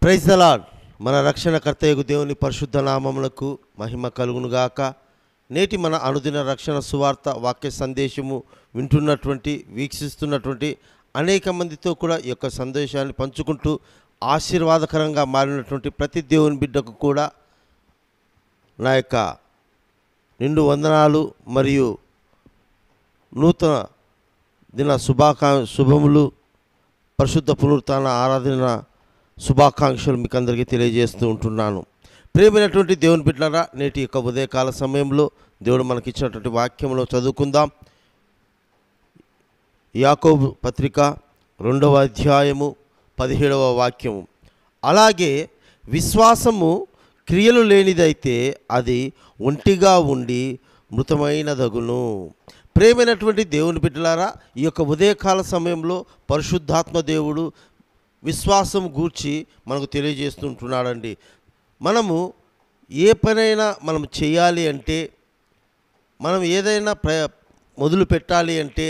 praise the Lord మన రక్షణకర్తయగు దేవుని పరిశుద్ధ నామములకు మహిమ కలుగునుగాక నేటి మన అనుదిన రక్షణ సువార్త వాక్య సందేశము వింటున్నటువంటి వీక్షిస్తున్నటువంటి అనేక మందితో కూడా ఈ యొక్క సందేశాన్ని పంచుకుంటూ ఆశీర్వాదకరంగా మారినటువంటి ప్రతి దేవుని బిడ్డకు కూడా నా యొక్క నిండు వందనాలు మరియు నూతన దిన శుభాకా శుభములు పరిశుద్ధ పునరుత్న ఆరాధన శుభాకాంక్షలు మీకు అందరికీ తెలియజేస్తూ ఉంటున్నాను ప్రియమైనటువంటి దేవుని బిడ్డలారా నేటి యొక్క ఉదయకాల సమయంలో దేవుడు మనకిచ్చినటువంటి వాక్యంలో చదువుకుందాం యాకోబు పత్రిక రెండవ అధ్యాయము పదిహేడవ వాక్యము అలాగే విశ్వాసము క్రియలు లేనిదైతే అది ఒంటిగా ఉండి మృతమైనదగును ప్రేమైనటువంటి దేవుని బిడ్డలారా ఈ యొక్క ఉదయకాల సమయంలో పరిశుద్ధాత్మ దేవుడు విశ్వాసం గూర్చి మనకు తెలియజేస్తుంటున్నాడండి మనము ఏ పనైనా మనం చేయాలి అంటే మనం ఏదైనా ప్ర మొదలు పెట్టాలి అంటే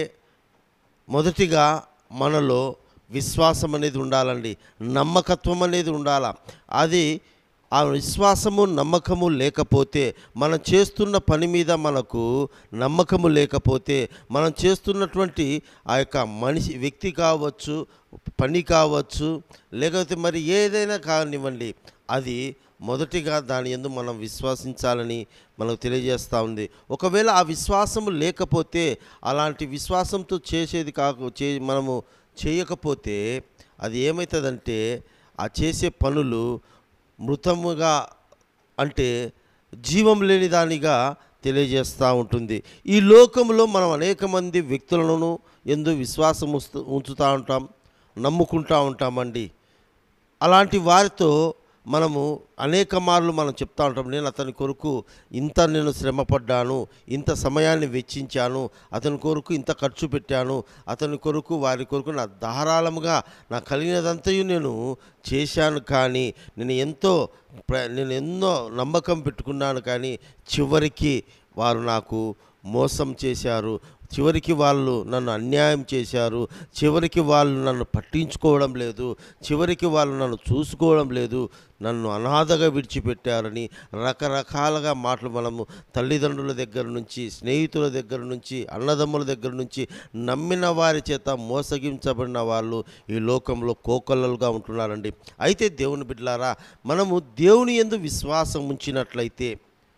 మొదటిగా మనలో విశ్వాసం అనేది ఉండాలండి నమ్మకత్వం అనేది ఉండాల అది ఆ విశ్వాసము నమ్మకము లేకపోతే మనం చేస్తున్న పని మీద మనకు నమ్మకము లేకపోతే మనం చేస్తున్నటువంటి ఆ యొక్క మనిషి వ్యక్తి కావచ్చు పని కావచ్చు లేకపోతే మరి ఏదైనా కానివ్వండి అది మొదటిగా దాని ఎందు మనం విశ్వసించాలని మనకు తెలియజేస్తూ ఉంది ఒకవేళ ఆ విశ్వాసము లేకపోతే అలాంటి విశ్వాసంతో చేసేది కాకు చే మనము చేయకపోతే అది ఏమవుతుందంటే ఆ చేసే పనులు మృతముగా అంటే జీవం లేని దానిగా తెలియజేస్తూ ఉంటుంది ఈ లోకంలో మనం అనేక మంది వ్యక్తులను ఎందు విశ్వాసం ఉంచుతూ ఉంచుతూ ఉంటాం నమ్ముకుంటూ ఉంటామండి అలాంటి వారితో మనము అనేక మార్లు మనం చెప్తా ఉంటాం నేను అతని కొరకు ఇంత నేను శ్రమపడ్డాను ఇంత సమయాన్ని వెచ్చించాను అతని కొరకు ఇంత ఖర్చు పెట్టాను అతని కొరకు వారి కొరకు నా ధారాళముగా నా కలిగినదంతయు నేను చేశాను కానీ నేను ఎంతో ప్ర- నేను ఎన్నో నమ్మకం పెట్టుకున్నాను కానీ చివరికి వారు నాకు మోసం చేశారు చివరికి వాళ్ళు నన్ను అన్యాయం చేశారు చివరికి వాళ్ళు నన్ను పట్టించుకోవడం లేదు చివరికి వాళ్ళు నన్ను చూసుకోవడం లేదు నన్ను అనాథగా విడిచిపెట్టారని రకరకాలుగా మాటలు మనము తల్లిదండ్రుల దగ్గర నుంచి స్నేహితుల దగ్గర నుంచి అన్నదమ్ముల దగ్గర నుంచి నమ్మిన వారి చేత మోసగించబడిన వాళ్ళు ఈ లోకంలో కోకొల్లలుగా ఉంటున్నారండి అయితే దేవుని బిడ్డలారా మనము దేవుని ఎందు విశ్వాసం ఉంచినట్లయితే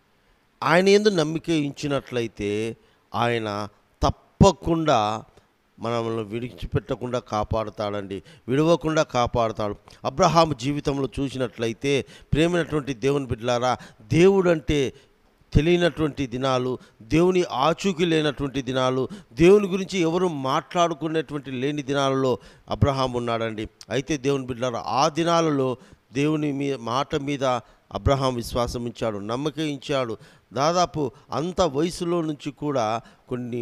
ఆయన ఎందు నమ్మిక ఉంచినట్లయితే ఆయన తప్పకుండా మనల్ని విడిచిపెట్టకుండా కాపాడుతాడండి విడవకుండా కాపాడుతాడు అబ్రహాం జీవితంలో చూసినట్లయితే ప్రేమైనటువంటి దేవుని బిడ్డలారా దేవుడు అంటే తెలియనటువంటి దినాలు దేవుని ఆచూకీ లేనటువంటి దినాలు దేవుని గురించి ఎవరు మాట్లాడుకునేటువంటి లేని దినాలలో అబ్రహాం ఉన్నాడండి అయితే దేవుని బిడ్డలారా ఆ దినాలలో దేవుని మీ మాట మీద అబ్రహాం విశ్వాసం ఇచ్చాడు నమ్మకం ఇచ్చాడు దాదాపు అంత వయసులో నుంచి కూడా కొన్ని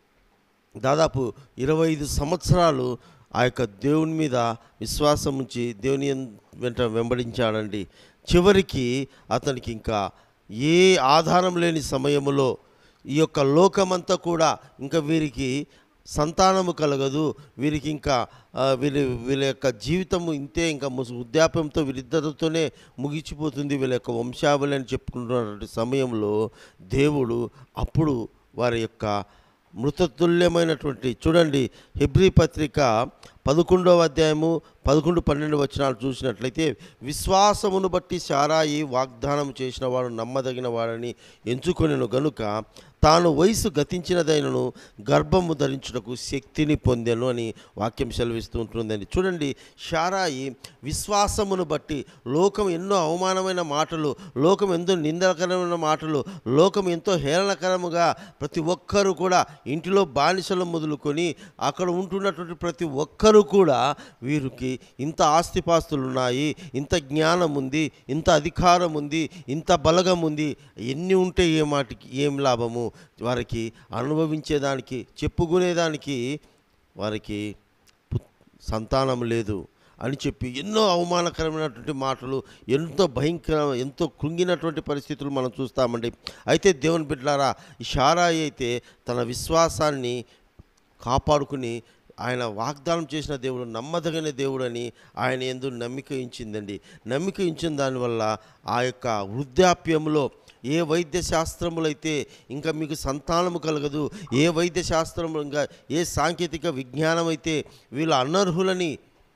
దాదాపు ఇరవై ఐదు సంవత్సరాలు ఆ యొక్క దేవుని మీద విశ్వాసం ఉంచి దేవుని ఎన్- వెంట వెంబడించాడండి చివరికి అతనికి ఇంకా ఏ ఆధారం లేని సమయంలో ఈ యొక్క లోకమంతా కూడా ఇంకా వీరికి సంతానము కలగదు వీరికి ఇంకా ఆ, వీరి వీళ్ళ యొక్క జీవితము ఇంతే ఇంకా ముసు వృద్ధాప్యంతో వీరిద్దరితోనే ముగిసిపోతుంది వీళ్ళ యొక్క వంశావళి అని చెప్పుకుంటున్నటువంటి సమయంలో దేవుడు అప్పుడు వారి యొక్క మృతతుల్యమైనటువంటి చూడండి హెబ్రీ పత్రిక పదకొండవ అధ్యాయము పదకొండు పన్నెండు వచనాలు చూసినట్లయితే విశ్వాసమును బట్టి సారాయి వాగ్దానం చేసిన వాడు నమ్మదగిన వాడని ఎంచుకొనెను గనుక తాను వయసు గతించినదైనను గర్భము ధరించుటకు శక్తిని పొందెను అని వాక్యం సెలవిస్తూ ఉంటుందండి చూడండి షారాయి విశ్వాసమును బట్టి లోకం ఎన్నో అవమానమైన మాటలు లోకం ఎంతో నిందకరమైన మాటలు లోకం ఎంతో హేళనకరముగా ప్రతి ఒక్కరూ కూడా ఇంటిలో బానిసలు మొదలుకొని అక్కడ ఉంటున్నటువంటి ప్రతి ఒక్కరూ కూడా వీరికి ఇంత ఆస్తిపాస్తులు ఉన్నాయి ఇంత జ్ఞానం ఉంది ఇంత అధికారం ఉంది ఇంత బలగం ఉంది ఎన్ని ఉంటే ఏ మాటికి ఏం లాభము వారికి అనుభవించేదానికి చెప్పుకునేదానికి వారికి పు- సంతానం లేదు అని చెప్పి ఎన్నో అవమానకరమైనటువంటి మాటలు ఎంతో భయంకర ఎంతో కృంగినటువంటి పరిస్థితులు మనం చూస్తామండి అయితే దేవుని బిడ్డలారా ఈ షారాయి అయితే తన విశ్వాసాన్ని కాపాడుకుని ఆయన వాగ్దానం చేసిన దేవుడు నమ్మదగిన దేవుడని ఆయన ఎందు నమ్మిక ఉంచిందండి నమ్మిక ఉంచిన దానివల్ల ఆ యొక్క వృద్ధాప్యంలో ఏ వైద్య శాస్త్రములైతే ఇంకా మీకు సంతానము కలగదు ఏ వైద్య శాస్త్రము ఇంకా ఏ సాంకేతిక విజ్ఞానం అయితే వీళ్ళు అనర్హులని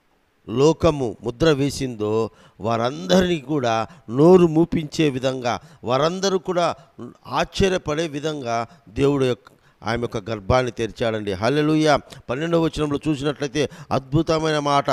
లోకము ముద్ర వేసిందో వారందరినీ కూడా నోరు మూపించే విధంగా వారందరూ కూడా ఆశ్చర్యపడే విధంగా దేవుడు యొక్క ఆమె యొక్క గర్భాన్ని తెరిచాడండి హల్లెలూయా పన్నెండవ వచనంలో చూసినట్లయితే అద్భుతమైన మాట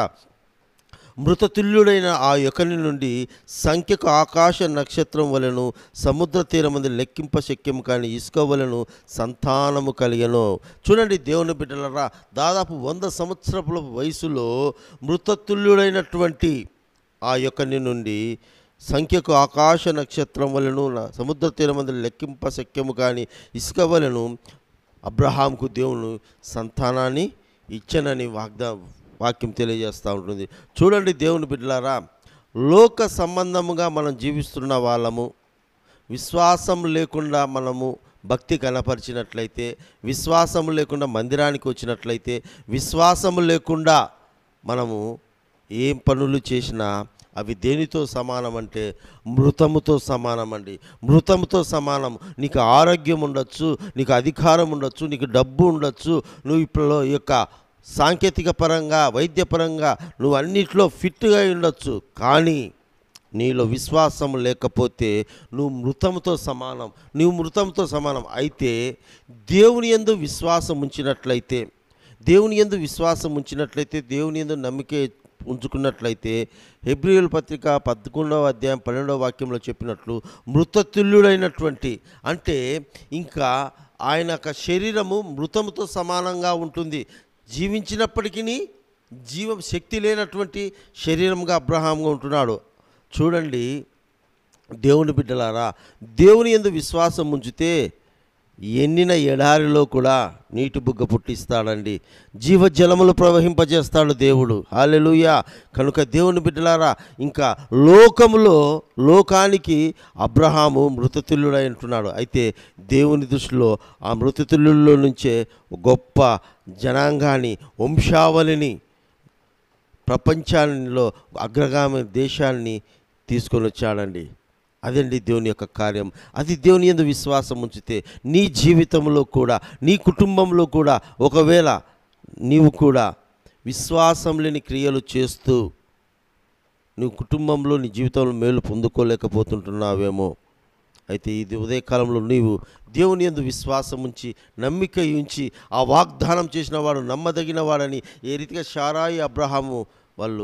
మృతతుల్యుడైన ఆ యొకని నుండి సంఖ్యకు ఆకాశ నక్షత్రం వలెను సముద్ర తీరమంది లెక్కింప శక్యం కాని ఇసుక వలెను సంతానము కలిగను చూడండి దేవుని బిడ్డలరా దాదాపు వంద సంవత్సరపుల వయసులో మృతతుల్యుడైనటువంటి ఆ యొకని నుండి సంఖ్యకు ఆకాశ నక్షత్రం వలెను నా సముద్ర తీరమంది లెక్కింప శక్యము కాని ఇసుక వలెను అబ్రహాంకు దేవుడు సంతానాన్ని ఇచ్చనని వాగ్దా వాక్యం తెలియజేస్తూ ఉంటుంది చూడండి దేవుని బిడ్డలారా లోక సంబంధముగా మనం జీవిస్తున్న వాళ్ళము విశ్వాసం లేకుండా మనము భక్తి కనపరిచినట్లయితే విశ్వాసం లేకుండా మందిరానికి వచ్చినట్లయితే విశ్వాసం లేకుండా మనము ఏం పనులు చేసినా అవి దేనితో సమానం అంటే మృతముతో సమానం అండి మృతముతో సమానం నీకు ఆరోగ్యం ఉండొచ్చు నీకు అధికారం ఉండొచ్చు నీకు డబ్బు ఉండొచ్చు నువ్వు ఇప్పుడు ఈ యొక్క సాంకేతిక పరంగా వైద్యపరంగా నువ్వు అన్నిట్లో ఫిట్గా ఉండొచ్చు కానీ నీలో విశ్వాసం లేకపోతే నువ్వు మృతంతో సమానం నువ్వు మృతంతో సమానం అయితే దేవుని యందు విశ్వాసం ఉంచినట్లయితే దేవుని యందు విశ్వాసం ఉంచినట్లయితే దేవుని యందు నమ్మిక ఉంచుకున్నట్లయితే హెబ్రియుల పత్రిక పదకొండవ అధ్యాయం పన్నెండవ వాక్యంలో చెప్పినట్లు మృతతుల్యుడైనటువంటి అంటే ఇంకా ఆయన యొక్క శరీరము మృతముతో సమానంగా ఉంటుంది జీవించినప్పటికీ జీవ శక్తి లేనటువంటి శరీరంగా అబ్రహాంగా ఉంటున్నాడు చూడండి దేవుని బిడ్డలారా దేవుని ఎందు విశ్వాసం ఉంచితే ఎన్నిన ఎడారిలో కూడా నీటి బుగ్గ పుట్టిస్తాడండి జీవజలములు ప్రవహింపజేస్తాడు దేవుడు హాలెలుయా కనుక దేవుని బిడ్డలారా ఇంకా లోకములో లోకానికి అబ్రహాము మృతతుల్యుడై ఉంటున్నాడు అయితే దేవుని దృష్టిలో ఆ మృతతుల్యుల్లో నుంచే గొప్ప జనాంగాన్ని వంశావళిని ప్రపంచాల్లో అగ్రగామి దేశాన్ని తీసుకొని వచ్చాడండి అదండి దేవుని యొక్క కార్యం అది దేవుని ఎందు విశ్వాసం ఉంచితే నీ జీవితంలో కూడా నీ కుటుంబంలో కూడా ఒకవేళ నీవు కూడా విశ్వాసం లేని క్రియలు చేస్తూ నువ్వు కుటుంబంలో నీ జీవితంలో మేలు పొందుకోలేకపోతుంటున్నావేమో అయితే ఇది ఉదయకాలంలో నీవు దేవుని ఎందు విశ్వాసం ఉంచి నమ్మిక ఉంచి ఆ వాగ్దానం చేసిన వాడు నమ్మదగిన వాడని ఏ రీతిగా షారాయి అబ్రహాము వాళ్ళు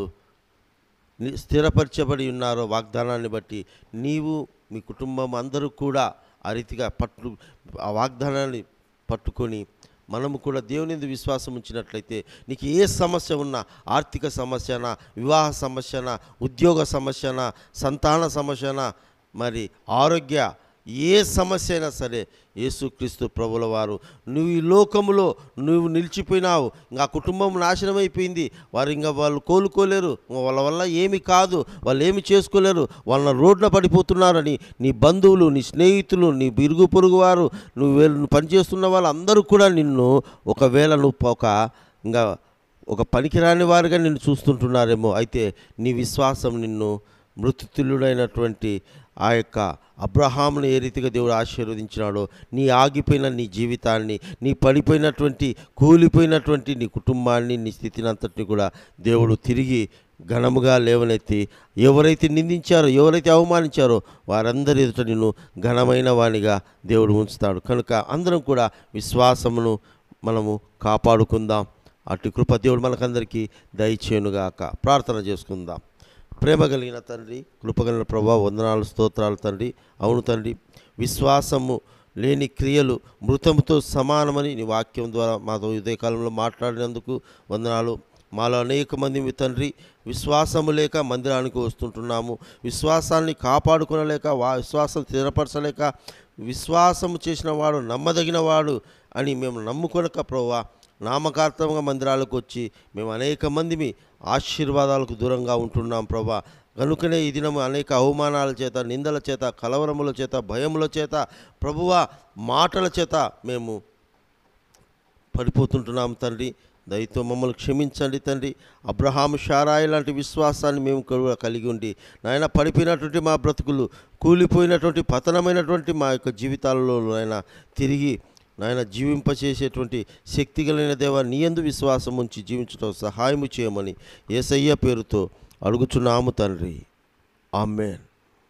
ని- స్థిరపరచబడి ఉన్నారో వాగ్దానాన్ని బట్టి నీవు మీ కుటుంబం అందరూ కూడా ఆ రీతిగా పట్టు ఆ వాగ్దానాన్ని పట్టుకొని మనము కూడా దేవుని యందు విశ్వాసం ఉంచినట్లయితే నీకు ఏ సమస్య ఉన్నా ఆర్థిక సమస్యనా వివాహ సమస్యనా ఉద్యోగ సమస్యనా సంతాన సమస్యనా మరి ఆరోగ్య ఏ సమస్య అయినా సరే యేసుక్రీస్తు ప్రభుల వారు నువ్వు ఈ లోకములో నువ్వు నిలిచిపోయినావు ఇంకా ఆ కుటుంబం నాశనం అయిపోయింది వారు ఇంకా వాళ్ళు కోలుకోలేరు ఇంకా వాళ్ళ వల్ల ఏమి కాదు వాళ్ళు ఏమి చేసుకోలేరు వాళ్ళ రోడ్న పడిపోతున్నారని నీ బంధువులు నీ స్నేహితులు నీ ఇరుగు పొరుగు వారు నువ్వు వీళ్ళు- నువ్వు పనిచేస్తున్న వాళ్ళందరూ కూడా నిన్ను ఒకవేళ నువ్వు ఒక ఇంకా ఒక పనికిరాని వారుగా నిన్ను చూస్తుంటున్నారేమో అయితే నీ విశ్వాసం నిన్ను మృతుతుల్యుడైనటువంటి ఆ యొక్క అబ్రహామును ఏ రీతిగా దేవుడు ఆశీర్వదించినాడో నీ ఆగిపోయిన నీ జీవితాన్ని నీ పడిపోయినటువంటి కూలిపోయినటువంటి నీ కుటుంబాన్ని నీ స్థితిని అంతటిని కూడా దేవుడు తిరిగి ఘనముగా లేవనెత్తి ఎవరైతే నిందించారో ఎవరైతే అవమానించారో వారందరి ఎదుట నిన్ను ఘనమైన వానిగా దేవుడు ఉంచుతాడు కనుక అందరం కూడా విశ్వాసమును మనము కాపాడుకుందాం అటు కృప దేవుడు మనకందరికీ దయచేయునుగాక ప్రార్థన చేసుకుందాం ప్రేమ కలిగిన తండ్రి కృప కలిగిన ప్రభా వందనాలు స్తోత్రాలు తండ్రి అవును తండ్రి విశ్వాసము లేని క్రియలు మృతముతో సమానమని నీ వాక్యం ద్వారా మాతో ఉదయకాలంలో మాట్లాడినందుకు వందనాలు మాలో అనేక మంది మీ తండ్రి విశ్వాసము లేక మందిరానికి వస్తుంటున్నాము విశ్వాసాన్ని కాపాడుకొనలేక వా విశ్వాసం స్థిరపరచలేక విశ్వాసము చేసిన వాడు నమ్మదగిన వాడు అని మేము నమ్ముకొనక ప్రభా నామకార్థంగా మందిరాలకు వచ్చి మేము అనేక మందిమి ఆశీర్వాదాలకు దూరంగా ఉంటున్నాం ప్రభా కనుకనే ఈ దినము అనేక అవమానాల చేత నిందల చేత కలవరముల చేత భయముల చేత ప్రభువా మాటల చేత మేము పడిపోతుంటున్నాం తండ్రి దయతో మమ్మల్ని క్షమించండి తండ్రి అబ్రహాం షారాయి లాంటి విశ్వాసాన్ని మేము కూడా కలిగి ఉండి నాయన పడిపోయినటువంటి మా బ్రతుకులు కూలిపోయినటువంటి పతనమైనటువంటి మా యొక్క జీవితాలలో నాయన తిరిగి నాయన జీవింపచేసేటువంటి శక్తి కలిగిన దేవ నీయందు విశ్వాసం ఉంచి జీవించడం సహాయము చేయమని ఏసయ్య పేరుతో అడుగుచున్నాము తండ్రి ఆమెన్